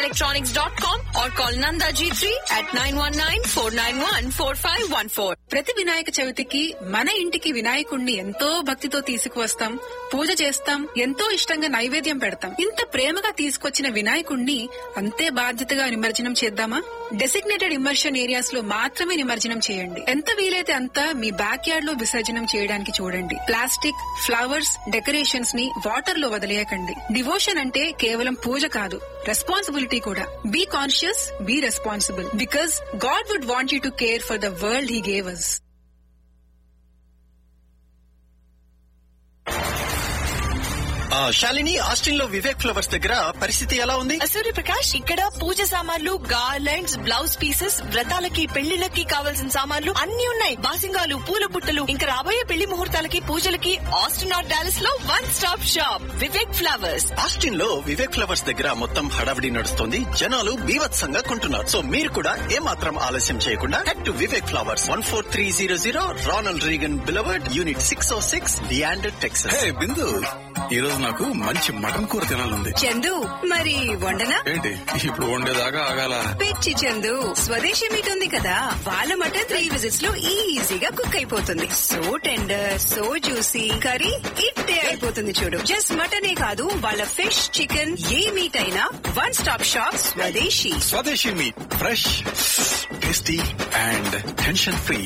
electronics.com or call Nanda G3 at 919-491-4514. ప్రతి వినాయక చవితికి మన ఇంటికి వినాయకుణ్ణి ఎంతో భక్తితో తీసుకువస్తాం పూజ చేస్తాం ఎంతో ఇష్టంగా నైవేద్యం పెడతాం ఇంత ప్రేమగా తీసుకొచ్చిన వినాయకుణ్ణి అంతే బాధ్యతగా నిమజ్జనం చేద్దామా డెసిగ్నేటెడ్ ఇమర్షన్ ఏరియాస్ లో మాత్రమే నిమజ్జనం చేయండి ఎంత వీలైతే అంత మీ బ్యాక్ యార్డ్ లో విసర్జనం చేయడానికి చూడండి ప్లాస్టిక్ ఫ్లవర్స్ డెకరేషన్స్ ని వాటర్ లో వదిలేయకండి డివోషన్ అంటే కేవలం పూజ కాదు రెస్పాన్సిబిలిటీ కూడా be conscious be responsible because god would want you to care for the world he gave us ఆ, శాలిని ఆస్టిన్ లో వివేక్ ఫ్లవర్స్ దగ్గర పరిస్థితి ఎలా ఉంది సూర్యప్రకాష్ ఇక్కడ పూజ సామాన్లు గార్లెండ్స్ బ్లౌజ్ పీసెస్ వ్రతాలకి పెళ్లిళ్ళకి కావాల్సిన సామాన్లు అన్ని ఉన్నాయి బాసింగాలు పూల బుట్టలు ఇంకా రాబోయే పెళ్లి ముహూర్తాలకి పూజలకి ఆస్టిన్ ఆర్ డాలస్ లో one stop shop Vivek flowers Austin లో వివేక్ ఫ్లవర్స్ దగ్గర మొత్తం హడావిడి నడుస్తుంది జనాలు బీభత్సంగా కొంటున్నారు సో మీరు కూడా ఏమాత్రం ఆలస్యం చేయకుండా head to Vivek flowers one four three zero zero Ronald Reagan boulevard unit six o six Leander Texas hey Bindu ఈ రోజు నాకు మంచి మటన్ కూర తినాలంది చందు మరి వండనా ఏంటి ఇప్పుడు వండేదాకా ఆగాల పిచ్చి చందు స్వదేశీ మీట్ ఉంది కదా వాళ్ళ మటన్ త్రీ విజిట్స్ లో ఈజీగా కుక్ అయిపోతుంది so tender so juicy curry ఇట్టే అయిపోతుంది చూడు జస్ట్ మటనే కాదు వాళ్ళ ఫిష్ చికెన్ ఏ మీట్ అయినా one stop shop Swadeshi Swadeshi meat fresh tasty and tension free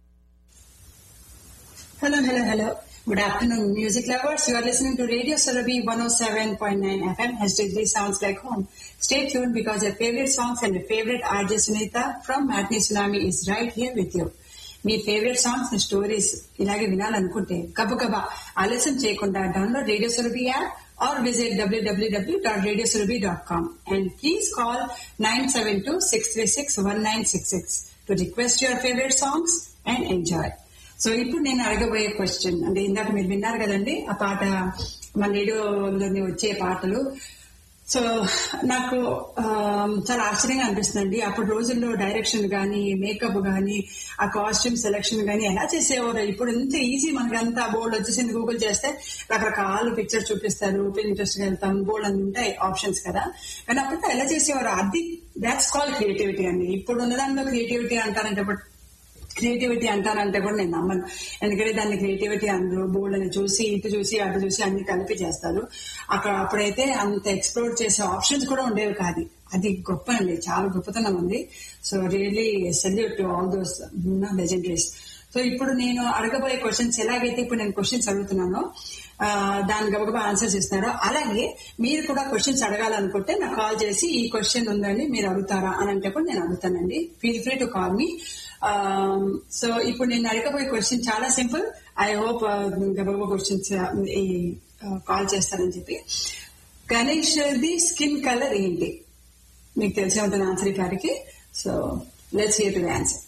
Hello, hello, hello. Good afternoon, music lovers. You are listening to Radio Surabhi 107.9 FM. HDG sounds like home. Stay tuned because your favorite songs and your favorite RJ Sunita from Matinee Tsunami is right here with you. మీ favourite songs and stories ఇలాగే వినాలనుకుంటే గబగబా ఆలస్యం చేయకుండా download radio Surabhi app or visit W W W dot radio Surabhi dot com and please call nine seven two six three six one nine six six to request your favourite songs and enjoy so ఇప్పుడు నేను అడగబోయే question అంటే ఇందాక మీరు విన్నారు కదండి ఆ పాట మన రేడియోలోని వచ్చే పాటలు సో నాకు ఆ, చాలా ఆశ్చర్యంగా అనిపిస్తుందండి అప్పుడు రోజుల్లో డైరెక్షన్ గానీ మేకప్ గానీ ఆ కాస్ట్యూమ్ సెలెక్షన్ గానీ ఎలా చేసేవారు ఇప్పుడు ఎంత ఈజీ మనకంతా బోర్డు వచ్చేసింది గూగుల్ చేస్తే రకరకాల పిక్చర్ చూపిస్తారు ఇంట్రెస్ట్ వెళ్తాం బోర్డు అని ఉంటాయి ఆప్షన్స్ కదా కానీ అప్పుడు ఎలా చేసేవారు అది దాట్స్ కాల్ క్రియేటివిటీ అండి ఇప్పుడు ఉన్న దాంట్లో క్రియేటివిటీ అంటారంటే ఇప్పుడు క్రియేటివిటీ అంటారంటే కూడా నేను నమ్మను ఎందుకంటే దాన్ని క్రియేటివిటీ అందరూ బోల్డ్ అని చూసి ఇటు చూసి అటు చూసి అన్ని కలిపి చేస్తారు అక్కడ అప్పుడైతే అంత ఎక్స్ప్లోర్ చేసే ఆప్షన్స్ కూడా ఉండేవి కాదు అది గొప్ప అండి చాలా గొప్పతనం ఉంది so really salute to all those legendaries so ఇప్పుడు నేను అడగబోయే క్వశ్చన్స్ ఎలాగైతే ఇప్పుడు నేను క్వశ్చన్స్ అడుగుతున్నానో ఆ, దాని గబగబా ఆన్సర్స్ ఇస్తున్నారో అలాగే మీరు కూడా క్వశ్చన్స్ అడగాలనుకుంటే నాకు కాల్ చేసి ఈ క్వశ్చన్ ఉందని మీరు అడుగుతారా అని అంటే కూడా నేను అడుగుతానండి feel free to call me so ఇప్పుడు నేను అడగబోయే క్వశ్చన్ చాలా సింపుల్ ఐ హోప్ గబగబా క్వశ్చన్స్ ఈ కాల్ చేస్తారని చెప్పి గణేష్ ది స్కిన్ కలర్ ఏంటి మీకు తెలిసే ఉంటుంది ఆన్సర్ ఈ పాటికి so let's hear to answer